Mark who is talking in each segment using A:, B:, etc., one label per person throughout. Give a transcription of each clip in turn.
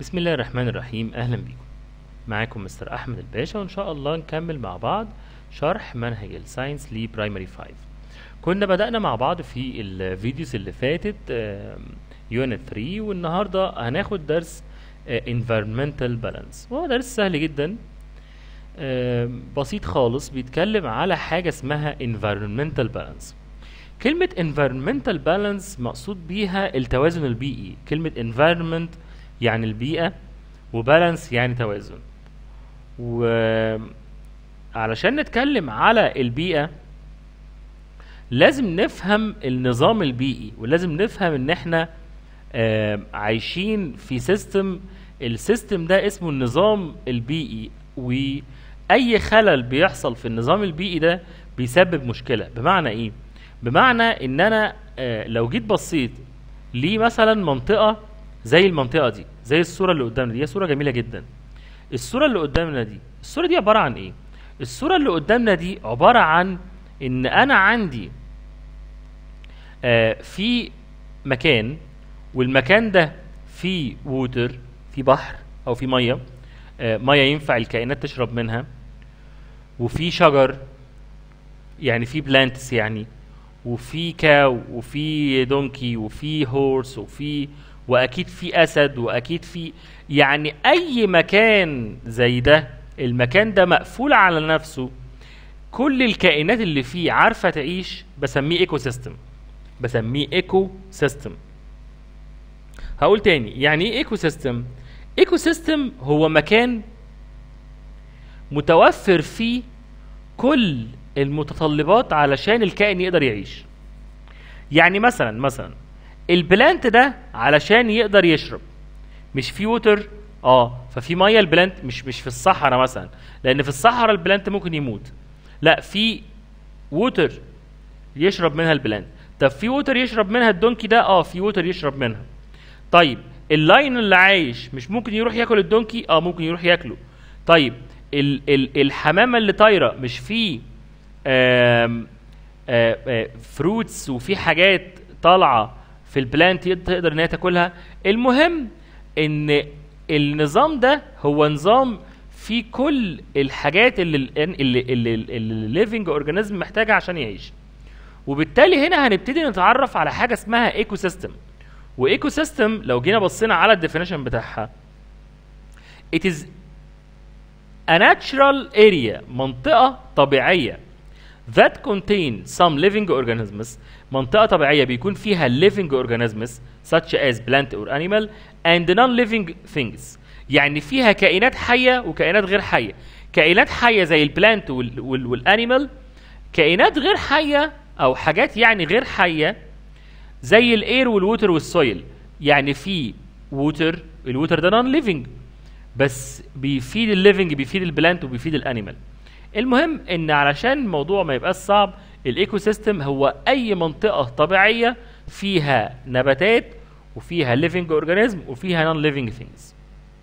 A: بسم الله الرحمن الرحيم اهلا بيكم معاكم مستر احمد الباشا وان شاء الله نكمل مع بعض شرح منهج الساينس لبرايمري 5 كنا بدأنا مع بعض في الفيديوز اللي فاتت يونت 3 والنهارده هناخد درس آه، environmental balance وهو درس سهل جدا آه، بسيط خالص بيتكلم على حاجة اسمها environmental balance كلمة environmental balance مقصود بيها التوازن البيئي كلمة environment يعني البيئة وبالانس يعني توازن وعلشان نتكلم على البيئة لازم نفهم النظام البيئي ولازم نفهم ان احنا آه، عايشين في سيستم السيستم ده اسمه النظام البيئي واي خلل بيحصل في النظام البيئي ده بيسبب مشكلة بمعنى ايه بمعنى ان انا آه، لو جيت بصيت ليه مثلا منطقة زي المنطقة دي زي الصورة اللي قدامنا دي هي صورة جميلة جدا الصورة اللي قدامنا دي الصورة دي عبارة عن ايه الصورة اللي قدامنا دي عبارة عن ان انا عندي آه في مكان والمكان ده فيه ووتر في بحر او في ميه آه ميه ينفع الكائنات تشرب منها وفي شجر يعني في بلانتس يعني وفي كاو وفي دونكي وفي هورس وفي واكيد في اسد واكيد في يعني اي مكان زي ده المكان ده مقفول على نفسه كل الكائنات اللي فيه عارفه تعيش بسميه ايكو سيستم بسميه ايكو سيستم هقول تاني يعني ايه ايكو سيستم ايكو سيستم هو مكان متوفر فيه كل المتطلبات علشان الكائن يقدر يعيش يعني مثلا مثلا البلانت ده علشان يقدر يشرب مش في ووتر اه ففي ميه البلانت مش مش في الصحراء مثلا لان في الصحراء البلانت ممكن يموت لا في ووتر يشرب منها البلانت طب في ووتر يشرب منها الدونكي ده اه في ووتر يشرب منها طيب اللاين اللي عايش مش ممكن يروح ياكل الدونكي اه ممكن يروح ياكله طيب ال ال الحمامه اللي طايره مش فيه آم آه آه فروتس وفي حاجات طالعه في البلانت تقدر ان هي تاكلها المهم ان النظام ده هو نظام فيه كل الحاجات اللي اللي اللي الليفنج اورجانيزم محتاجها عشان يعيش وبالتالي هنا هنبتدي نتعرف على حاجه اسمها ايكو سيستم وايكو سيستم لو جينا بصينا على الديفينيشن بتاعها it is a natural area منطقه طبيعيه that contain some living organisms منطقة طبيعية بيكون فيها living organisms such as plant or animal and non-living things يعني فيها كائنات حية وكائنات غير حية كائنات حية زي البلانت والانيمال كائنات غير حية أو حاجات يعني غير حية زي الاير والووتر والسويل يعني في ووتر الووتر ده نون ليفنج بس بيفيد الليفنج بيفيد البلانت وبيفيد الانيمال المهم ان علشان الموضوع ما يبقاش صعب الايكو سيستم هو اي منطقه طبيعيه فيها نباتات وفيها ليفنج اورجانيزم وفيها نون ليفنج ثينجز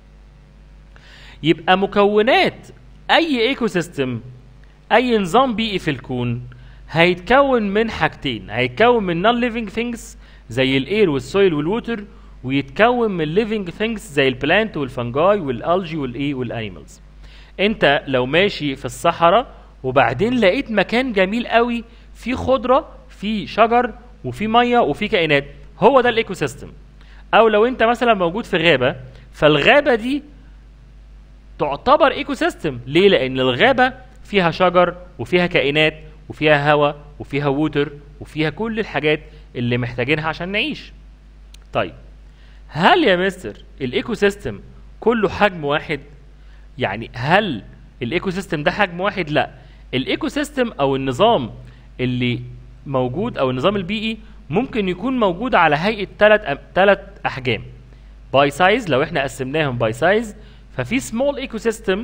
A: يبقى مكونات اي ايكو سيستم اي نظام بيئي في الكون هيتكون من حاجتين هيتكون من نون ليفنج ثينجز زي الاير والسويل والووتر ويتكون من ليفنج ثينجز زي البلانت والفنجاي والالجي والايه والانيمالز انت لو ماشي في الصحراء وبعدين لقيت مكان جميل قوي فيه خضره فيه شجر وفيه ميه وفيه كائنات هو ده الايكو سيستم او لو انت مثلا موجود في غابه فالغابه دي تعتبر ايكو سيستم ليه لان الغابه فيها شجر وفيها كائنات وفيها هواء وفيها ووتر وفيها كل الحاجات اللي محتاجينها عشان نعيش طيب هل يا مستر الايكو سيستم كله حجم واحد يعني هل الايكو سيستم ده حجم واحد لا الايكو سيستم او النظام اللي موجود او النظام البيئي ممكن يكون موجود على هيئه ثلاث ثلاث احجام باي سايز لو احنا قسمناهم باي سايز ففي سمول ايكو سيستم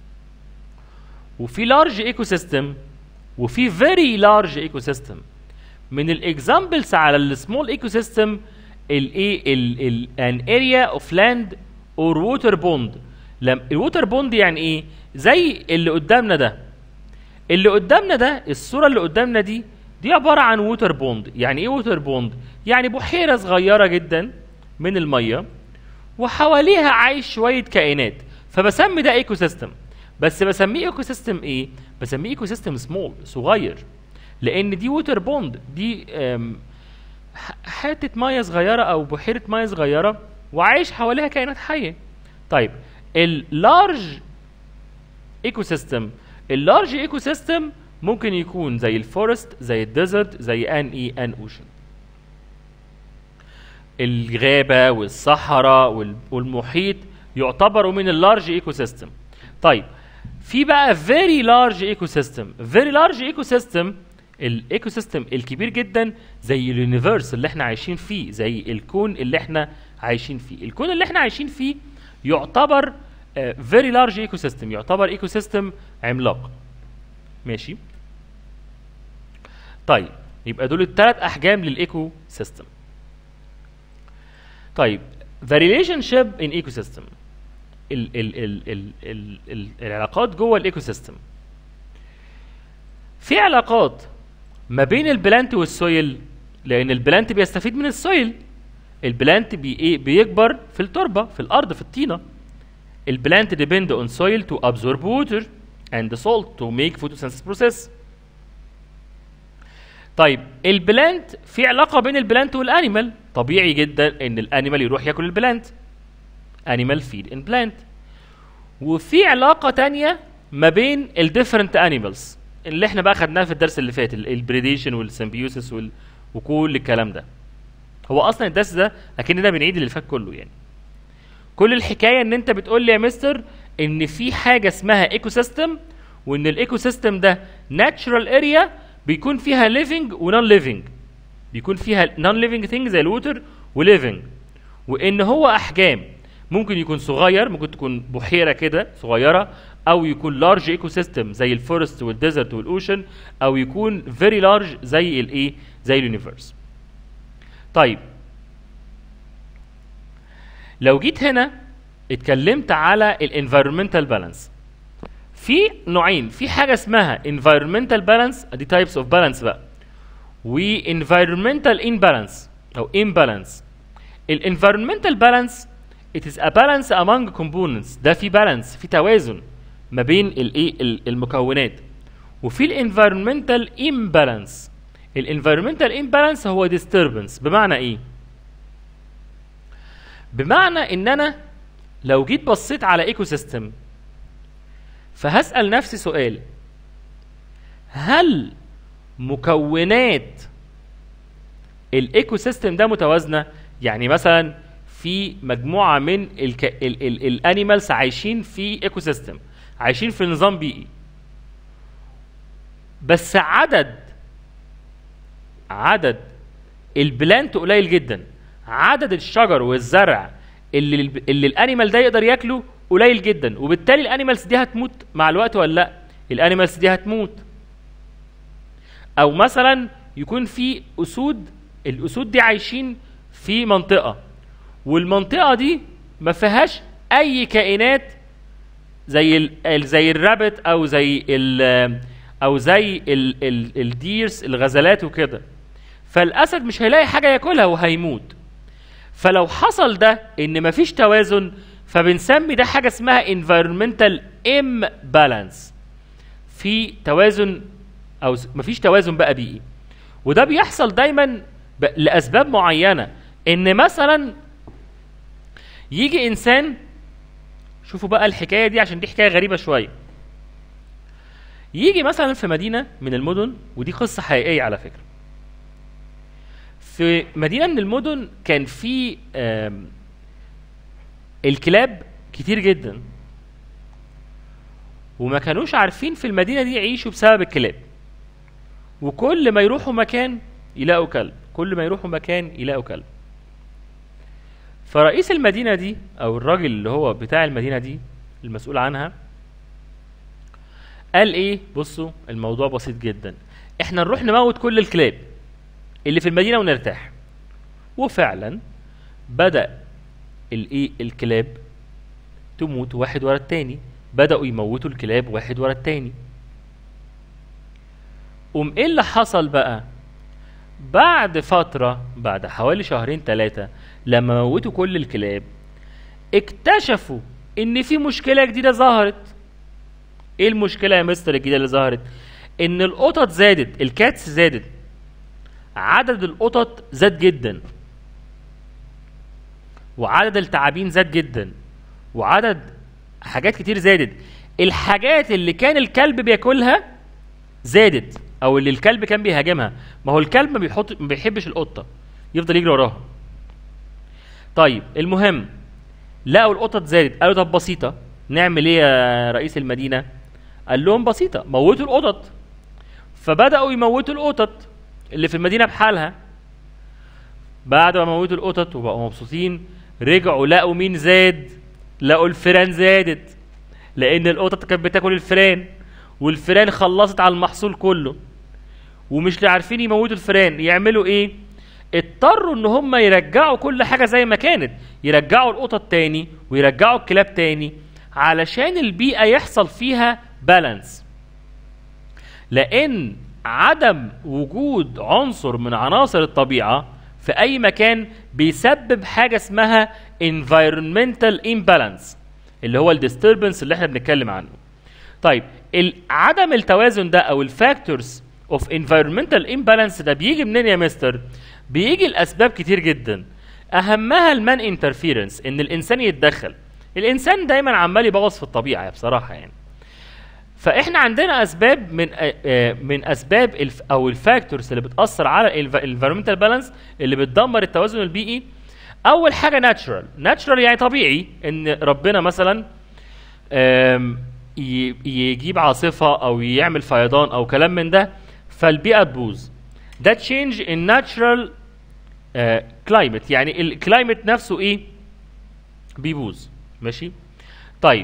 A: وفي لارج ايكو سيستم وفي فيري لارج ايكو سيستم من الاكزامبلز على السمول ايكو سيستم الايه ان اريا اوف لاند اور ووتر بوند لم الووتر بوند يعني ايه زي اللي قدامنا ده اللي قدامنا ده الصوره اللي قدامنا دي دي عباره عن ووتر بوند يعني ايه ووتر بوند يعني بحيره صغيره جدا من الميه وحواليها عايش شويه كائنات فبسمي ده ايكو سيستم بس بسميه ايكو سيستم ايه بسميه ايكو سيستم سمول صغير لان دي ووتر بوند دي آم، ح- حته ميه صغيره او بحيره ميه صغيره وعايش حواليها كائنات حيه طيب اللارج ايكو سيستم اللارج ايكو سيستم ممكن يكون زي الفورست زي الديزرت زي ان اي ان اوشن الغابه والصحراء وال- والمحيط يعتبروا من اللارج ايكو سيستم طيب في بقى فيري لارج ايكو سيستم فيري لارج ايكو سيستم الايكو سيستم الكبير جدا زي اليونيفرس اللي احنا عايشين فيه زي الكون اللي احنا عايشين فيه الكون اللي احنا عايشين فيه يعتبر فيري لارج ايكو سيستم يعتبر ايكو سيستم عملاق ماشي طيب يبقى دول الثلاث احجام للايكو سيستم طيب the relationship in ecosystem ال ال ال ال ال ال العلاقات جوه الايكو سيستم في علاقات ما بين البلانت والسويل لان البلانت بيستفيد من السويل البلانت بي ايه بيكبر في التربه في الارض في الطينه البلانت depend on soil to absorb water and salt to make photosynthesis process طيب البلانت في علاقه بين البلانت والانيمال طبيعي جدا ان الانيمال يروح ياكل البلانت animal feed in plant وفي علاقة تانية ما بين الديفرنت انيمالز اللي احنا بقى خدناها في الدرس اللي فات البريديشن والسيمبيوسيس وال... وكل الكلام ده هو اصلا الدرس ده اكننا بنعيد اللي فات كله يعني كل الحكايه ان انت بتقول لي يا مستر ان في حاجه اسمها ايكو سيستم وان الايكو سيستم ده ناتشرال اريا بيكون فيها ليفنج ونون ليفنج بيكون فيها نون ليفنج ثينج زي الووتر وليفنج وان هو احجام ممكن يكون صغير ممكن تكون بحيره كده صغيره او يكون لارج ايكو سيستم زي الفورست والديزرت والاوشن او يكون فيري لارج زي الايه زي اليونيفرس طيب لو جيت هنا اتكلمت على الانفيرمنتال بالانس في نوعين في حاجه اسمها environmental balance دي types of balance بقى و environmental imbalance او imbalance ال environmental balance it is a balance among components ده في balance في توازن ما بين الايه ال- المكونات وفي ال environmental imbalance ال environmental imbalance هو disturbance بمعنى ايه بمعنى ان انا لو جيت بصيت على ايكو سيستم فهسأل نفسي سؤال هل مكونات الايكو سيستم ده متوازنه يعني مثلا في مجموعه من الك... ال... ال... الانيمالز عايشين في ايكو سيستم عايشين في نظام بيئي بس عدد عدد البلانت قليل جدا عدد الشجر والزرع اللي اللي الانيمال ده يقدر ياكله قليل جدا وبالتالي الانيمالز دي هتموت مع الوقت ولا لا الانيمالز دي هتموت او مثلا يكون في اسود الاسود دي عايشين في منطقه والمنطقه دي ما فيهاش اي كائنات زي ال زي الرابت او زي ال او زي ال ال الديرس الغزلات وكده فالاسد مش هيلاقي حاجه ياكلها وهيموت فلو حصل ده ان مفيش توازن فبنسمي ده حاجه اسمها environmental imbalance في توازن او ز- مفيش توازن بقى بيئي وده بيحصل دايما ب- لاسباب معينه ان مثلا يجي انسان شوفوا بقى الحكايه دي عشان دي حكايه غريبه شويه يجي مثلا في مدينه من المدن ودي قصه حقيقيه على فكره في مدينه من المدن كان في آم، الكلاب كتير جدا وما كانوش عارفين في المدينه دي يعيشوا بسبب الكلاب وكل ما يروحوا مكان يلاقوا كلب كل ما يروحوا مكان يلاقوا كلب فرئيس المدينه دي او الراجل اللي هو بتاع المدينه دي المسؤول عنها قال ايه بصوا الموضوع بسيط جدا احنا نروح نموت كل الكلاب اللي في المدينه ونرتاح وفعلا بدا الايه الكلاب تموت واحد ورا التاني بداوا يموتوا الكلاب واحد ورا التاني قوم ايه اللي حصل بقى بعد فترة بعد حوالي شهرين ثلاثة لما موتوا كل الكلاب اكتشفوا ان في مشكله جديده ظهرت ايه المشكله يا مستر الجديده اللي ظهرت ان القطط زادت الكاتس زادت عدد القطط زاد جدا وعدد التعابين زاد جدا وعدد حاجات كتير زادت الحاجات اللي كان الكلب بياكلها زادت او اللي الكلب كان بيهاجمها ما هو الكلب ما بيحط ما بيحبش القطه يفضل يجري وراها طيب المهم لقوا القطط زادت قالوا طب بسيطه نعمل ايه يا رئيس المدينه قال لهم بسيطه موتوا القطط فبداوا يموتوا القطط اللي في المدينه بحالها بعد ما موتوا القطط وبقوا مبسوطين رجعوا لقوا مين زاد لقوا الفيران زادت لان القطط كانت بتاكل الفيران والفيران خلصت على المحصول كله ومش عارفين يموتوا الفيران يعملوا ايه اضطروا ان هم يرجعوا كل حاجه زي ما كانت يرجعوا القطط تاني ويرجعوا الكلاب تاني علشان البيئه يحصل فيها بالانس لان عدم وجود عنصر من عناصر الطبيعه في اي مكان بيسبب حاجه اسمها environmental imbalance اللي هو الديستربنس اللي احنا بنتكلم عنه طيب ال- عدم التوازن ده او الفاكتورز اوف environmental imbalance ده بيجي منين يا مستر بيجي الاسباب كتير جدا اهمها المان انترفيرنس ان الانسان يتدخل الانسان دايما عمال يبوظ في الطبيعه بصراحه يعني فاحنا عندنا اسباب من آه، آه، من اسباب الف او الفاكتورز اللي بتاثر على الانفيرمنتال بالانس اللي بتدمر التوازن البيئي اول حاجه ناتشرال ناتشرال يعني طبيعي ان ربنا مثلا آم، ي- يجيب عاصفه او يعمل فيضان او كلام من ده فالبيئه تبوظ ده تشينج ان ناتشرال كلايمت يعني الكلايمت نفسه ايه بيبوظ ماشي طيب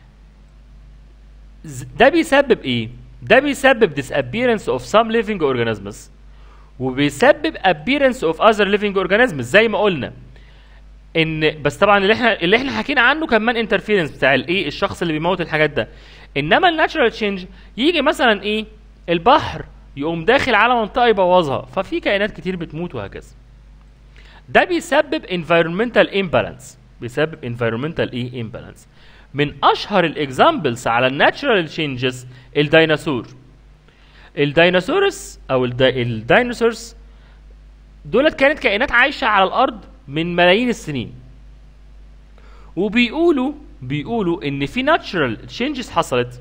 A: ز- ده بيسبب ايه ده بيسبب disappearance of some living organisms وبيسبب appearance of other living organisms زي ما قلنا ان بس طبعا اللي احنا اللي احنا حكينا عنه كان مان انترفيرنس بتاع الايه الشخص اللي بيموت الحاجات ده انما الناتشرال تشينج يجي مثلا ايه البحر يقوم داخل على منطقه يبوظها ففي كائنات كتير بتموت وهكذا ده بيسبب environmental imbalance بيسبب environmental ايه imbalance من اشهر الاكزامبلز على الناتشرال تشينجز الديناصور الديناصورس او الدي... الديناصورز دولت كانت كائنات عايشه على الارض من ملايين السنين وبيقولوا بيقولوا ان في ناتشرال تشينجز حصلت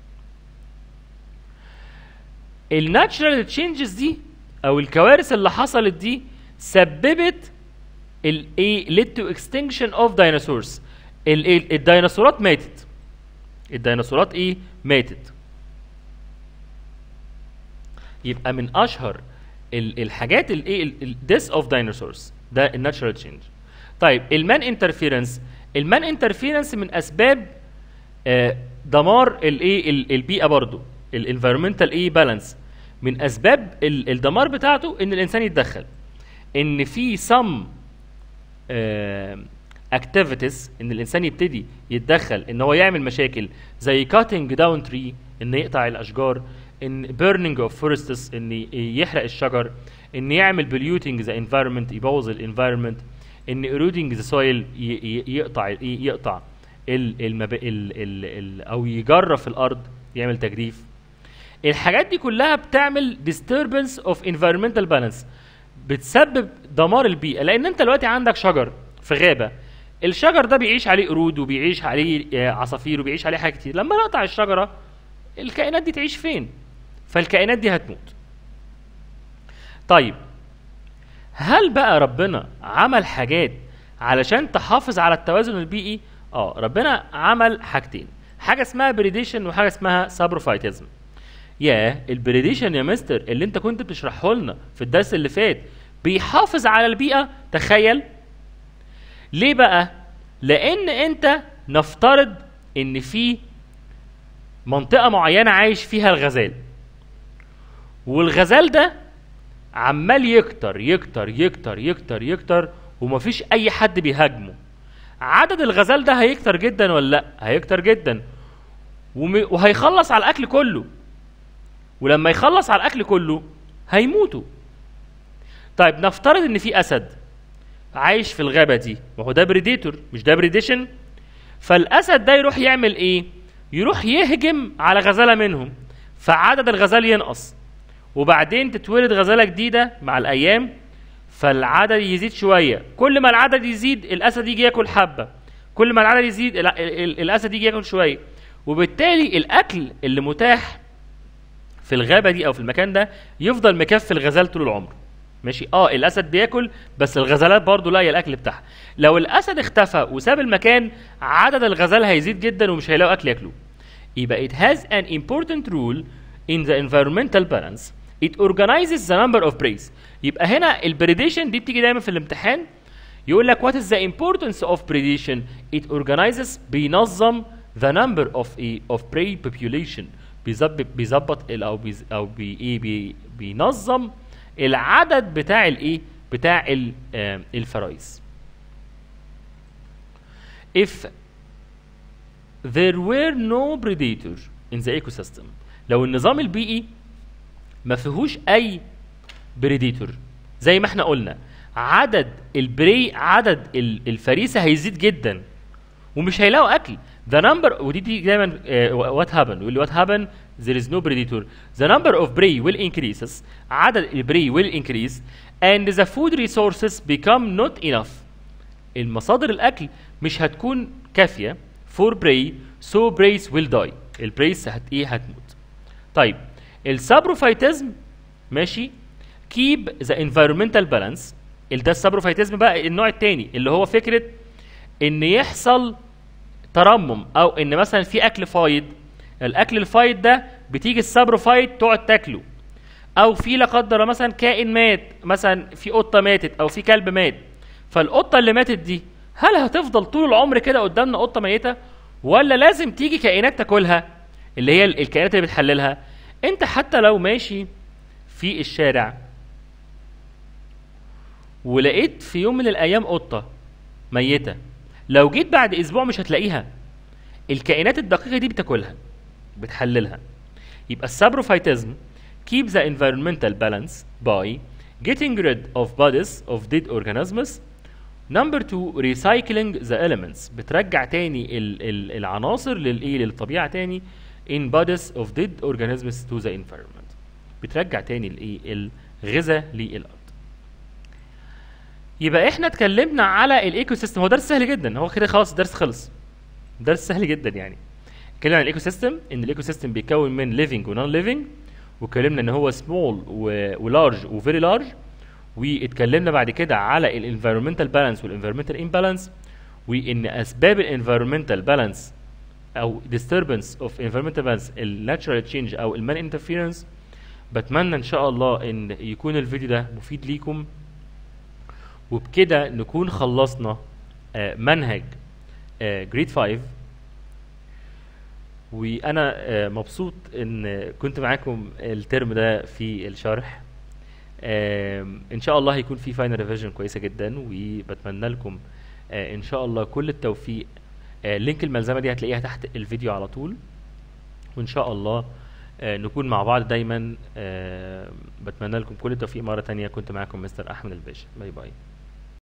A: الناتشرال تشينجز دي او الكوارث اللي حصلت دي سببت الايه led to extinction of dinosaurs ال- ال- الديناصورات ماتت الديناصورات ايه ماتت يبقى من اشهر ال- الحاجات الايه death of dinosaurs ده الناتشرال تشينج طيب المان انترفيرنس المان انترفيرنس من اسباب آه، دمار الايه ال- البيئه برضو الانفيرمنتال ايه بالانس من اسباب ال- الدمار بتاعته ان الانسان يتدخل ان في some اكتيفيتيز ان الانسان يبتدي يتدخل ان هو يعمل مشاكل زي cutting down tree ان يقطع الاشجار ان burning of forests ان ي- يحرق الشجر ان يعمل polluting the environment يبوظ الانفايرمنت ان eroding the soil ي- ي- يقطع ال- إيه؟ يقطع ال المب... ال ال ال او يجرف الارض يعمل تجريف الحاجات دي كلها بتعمل disturbance of environmental balance بتسبب دمار البيئه لان انت دلوقتي عندك شجر في غابه الشجر ده بيعيش عليه قرود وبيعيش عليه آه، عصافير وبيعيش عليه حاجات كتير لما نقطع الشجره الكائنات دي تعيش فين فالكائنات دي هتموت طيب هل بقى ربنا عمل حاجات علشان تحافظ على التوازن البيئي اه ربنا عمل حاجتين حاجه اسمها بريديشن وحاجه اسمها سابروفايتزم يا البريديشن يا مستر اللي انت كنت بتشرحه لنا في الدرس اللي فات بيحافظ على البيئه تخيل ليه بقى لان انت نفترض ان في منطقه معينه عايش فيها الغزال والغزال ده عمال يكتر يكتر يكتر يكتر يكتر ومفيش اي حد بيهاجمه عدد الغزال ده هيكتر جدا ولا لا هيكتر جدا وم- وهيخلص على الاكل كله ولما يخلص على الاكل كله هيموتوا طيب نفترض ان في اسد عايش في الغابه دي ما هو ده بريديتور مش ده بريديشن فالاسد ده يروح يعمل ايه يروح يهجم على غزاله منهم فعدد الغزال ينقص وبعدين تتولد غزاله جديده مع الايام فالعدد يزيد شويه كل ما العدد يزيد الاسد يجي ياكل حبه كل ما العدد يزيد ال- ال- الاسد يجي ياكل شويه وبالتالي الاكل اللي متاح في الغابه دي او في المكان ده يفضل مكفي الغزال طول العمر ماشي اه الاسد بياكل بس الغزالات برضه لاقيه الاكل بتاعها لو الاسد اختفى وساب المكان عدد الغزال هيزيد جدا ومش هيلاقوا اكل ياكلوه يبقى it has an important role in the environmental balance it organizes the number of preys يبقى هنا البريديشن دي بتيجي دايما في الامتحان يقول لك what is the importance of predation it organizes بينظم the number of a of prey population بيظبط بيظبط ال- او بيز او بي ايه بي بينظم العدد بتاع الايه بتاع ال- آه، الفرايس if there were no predator in the ecosystem لو النظام البيئي ما فيهوش اي بريديتور زي ما احنا قلنا عدد البري عدد ال- الفريسه هيزيد جدا ومش هيلاقوا اكل the number ودي دي دايما uh, what happened يقول لي what happened there is no predator the number of prey will increases عدد البري will increase and the food resources become not enough المصادر الاكل مش هتكون كافيه for prey so preys will die البريس هت ايه هتموت طيب السابروفايتزم ماشي keep the environmental balance ال- ده السابروفايتزم بقى النوع التاني اللي هو فكره ان يحصل ترمم او ان مثلا في اكل فايض الاكل الفايض ده بتيجي السابروفايت تقعد تاكله او في لا قدر الله مثلا كائن مات مثلا في قطه ماتت او في كلب مات فالقطه اللي ماتت دي هل هتفضل طول العمر كده قدامنا قطه ميته ولا لازم تيجي كائنات تاكلها اللي هي ال- الكائنات اللي بتحللها انت حتى لو ماشي في الشارع ولقيت في يوم من الايام قطه ميته لو جيت بعد اسبوع مش هتلاقيها الكائنات الدقيقه دي بتاكلها بتحللها يبقى السابروفايتزم keep the environmental balance by getting rid of bodies of dead organisms number two recycling the elements بترجع تاني ال ال العناصر للايه للطبيعه تاني in bodies of dead organisms to the environment بترجع تاني الايه الغذاء للارض يبقى احنا اتكلمنا على الايكو سيستم هو درس سهل جدا هو كده خلاص الدرس خلص درس سهل جدا يعني اتكلمنا عن الايكو سيستم ان الايكو سيستم بيتكون من ليفنج ونون ليفنج واتكلمنا ان هو سمول ولارج وفيري لارج واتكلمنا بعد كده على الانفيرمنتال بالانس والانفيرمنتال امبالانس وان اسباب الانفيرمنتال بالانس او disturbance of environmental balance الناتشرال تشينج او المان انترفيرنس بتمنى ان شاء الله ان يكون الفيديو ده مفيد ليكم وبكده نكون خلصنا آه، منهج جريد 5 وانا آه، مبسوط ان كنت معاكم الترم ده في الشرح آم، ان شاء الله هيكون في فاينل ريفيجن كويسه جدا وبتمنى لكم آه، ان شاء الله كل التوفيق آه، لينك الملزمه دي هتلاقيها تحت الفيديو على طول وان شاء الله آه، نكون مع بعض دايما آه، بتمنى لكم كل التوفيق مره تانية كنت معاكم مستر احمد الباشا باي باي